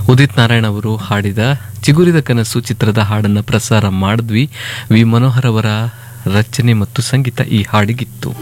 ಉದಿತ್ ನಾರಾಯಣ್ ಅವರು ಹಾಡಿದ ಚಿಗುರಿದ ಕನಸು ಚಿತ್ರದ ಹಾಡನ್ನು ಪ್ರಸಾರ ಮಾಡಿದ್ವಿ ವಿ ಮನೋಹರ್ ಅವರ ರಚನೆ ಮತ್ತು ಸಂಗೀತ ಈ ಹಾಡಿಗಿತ್ತು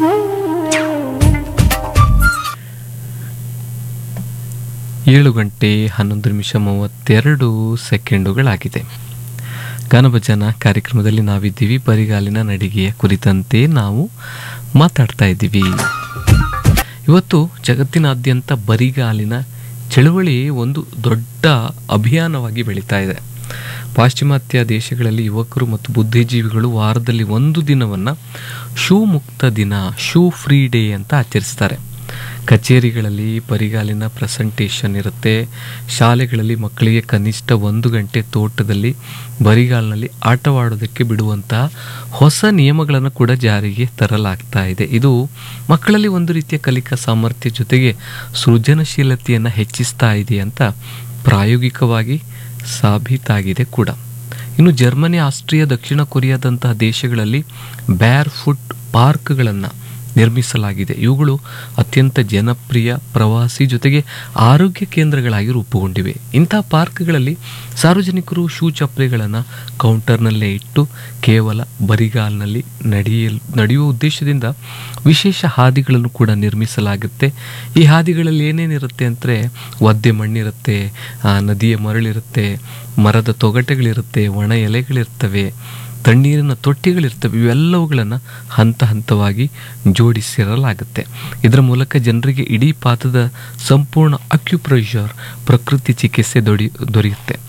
ಏಳು ಗಂಟೆ ಹನ್ನೊಂದು ನಿಮಿಷ ಮೂವತ್ತೆರಡು ಸೆಕೆಂಡುಗಳಾಗಿದೆ ಗಾನಭಜನ ಕಾರ್ಯಕ್ರಮದಲ್ಲಿ ನಾವಿದ್ದೀವಿ ಬರಿಗಾಲಿನ ನಡಿಗೆಯ ಕುರಿತಂತೆ ನಾವು ಮಾತಾಡ್ತಾ ಇದ್ದೀವಿ ಇವತ್ತು ಜಗತ್ತಿನಾದ್ಯಂತ ಬರಿಗಾಲಿನ ಚಳುವಳಿ ಒಂದು ದೊಡ್ಡ ಅಭಿಯಾನವಾಗಿ ಬೆಳೀತಾ ಇದೆ ಪಾಶ್ಚಿಮಾತ್ಯ ದೇಶಗಳಲ್ಲಿ ಯುವಕರು ಮತ್ತು ಬುದ್ಧಿಜೀವಿಗಳು ವಾರದಲ್ಲಿ ಒಂದು ದಿನವನ್ನು ಶೂ ಮುಕ್ತ ದಿನ ಶೂ ಫ್ರೀ ಡೇ ಅಂತ ಆಚರಿಸ್ತಾರೆ ಕಚೇರಿಗಳಲ್ಲಿ ಬರಿಗಾಲಿನ ಪ್ರೆಸೆಂಟೇಷನ್ ಇರುತ್ತೆ ಶಾಲೆಗಳಲ್ಲಿ ಮಕ್ಕಳಿಗೆ ಕನಿಷ್ಠ ಒಂದು ಗಂಟೆ ತೋಟದಲ್ಲಿ ಬರಿಗಾಲಿನಲ್ಲಿ ಆಟವಾಡೋದಕ್ಕೆ ಬಿಡುವಂತಹ ಹೊಸ ನಿಯಮಗಳನ್ನು ಕೂಡ ಜಾರಿಗೆ ತರಲಾಗ್ತಾ ಇದೆ ಇದು ಮಕ್ಕಳಲ್ಲಿ ಒಂದು ರೀತಿಯ ಕಲಿಕಾ ಸಾಮರ್ಥ್ಯ ಜೊತೆಗೆ ಸೃಜನಶೀಲತೆಯನ್ನು ಹೆಚ್ಚಿಸ್ತಾ ಇದೆ ಅಂತ ಪ್ರಾಯೋಗಿಕವಾಗಿ ಸಾಬೀತಾಗಿದೆ ಕೂಡ ಇನ್ನು ಜರ್ಮನಿ ಆಸ್ಟ್ರಿಯಾ ದಕ್ಷಿಣ ಕೊರಿಯಾದಂತಹ ದೇಶಗಳಲ್ಲಿ ಬ್ಯಾರ್ ಫುಟ್ ಪಾರ್ಕ್ಗಳನ್ನು ನಿರ್ಮಿಸಲಾಗಿದೆ ಇವುಗಳು ಅತ್ಯಂತ ಜನಪ್ರಿಯ ಪ್ರವಾಸಿ ಜೊತೆಗೆ ಆರೋಗ್ಯ ಕೇಂದ್ರಗಳಾಗಿ ರೂಪುಗೊಂಡಿವೆ ಇಂತಹ ಪಾರ್ಕ್ಗಳಲ್ಲಿ ಸಾರ್ವಜನಿಕರು ಶೂ ಚಪ್ಪಲಿಗಳನ್ನು ಕೌಂಟರ್ನಲ್ಲೇ ಇಟ್ಟು ಕೇವಲ ಬರಿಗಾಲ್ನಲ್ಲಿ ನಡೆಯಲು ನಡೆಯುವ ಉದ್ದೇಶದಿಂದ ವಿಶೇಷ ಹಾದಿಗಳನ್ನು ಕೂಡ ನಿರ್ಮಿಸಲಾಗುತ್ತೆ ಈ ಹಾದಿಗಳಲ್ಲಿ ಏನೇನಿರುತ್ತೆ ಅಂದರೆ ಒದ್ದೆ ಮಣ್ಣಿರುತ್ತೆ ಆ, ನದಿಯ ಮರಳಿರುತ್ತೆ ಮರದ ತೊಗಟೆಗಳಿರುತ್ತೆ ಒಣ ಎಲೆಗಳಿರ್ತವೆ ತಣ್ಣೀರಿನ ತೊಟ್ಟಿಗಳಿರ್ತವೆ ಇವೆಲ್ಲವುಗಳನ್ನು ಹಂತ ಹಂತವಾಗಿ ಜೋಡಿಸಿರಲಾಗುತ್ತೆ ಇದರ ಮೂಲಕ ಜನರಿಗೆ ಇಡೀ ಪಾದದ ಸಂಪೂರ್ಣ ಅಕ್ಯುಪ್ರೆಷರ್ ಪ್ರಕೃತಿ ಚಿಕಿತ್ಸೆ ದೊಡಿ ದೊರೆಯುತ್ತೆ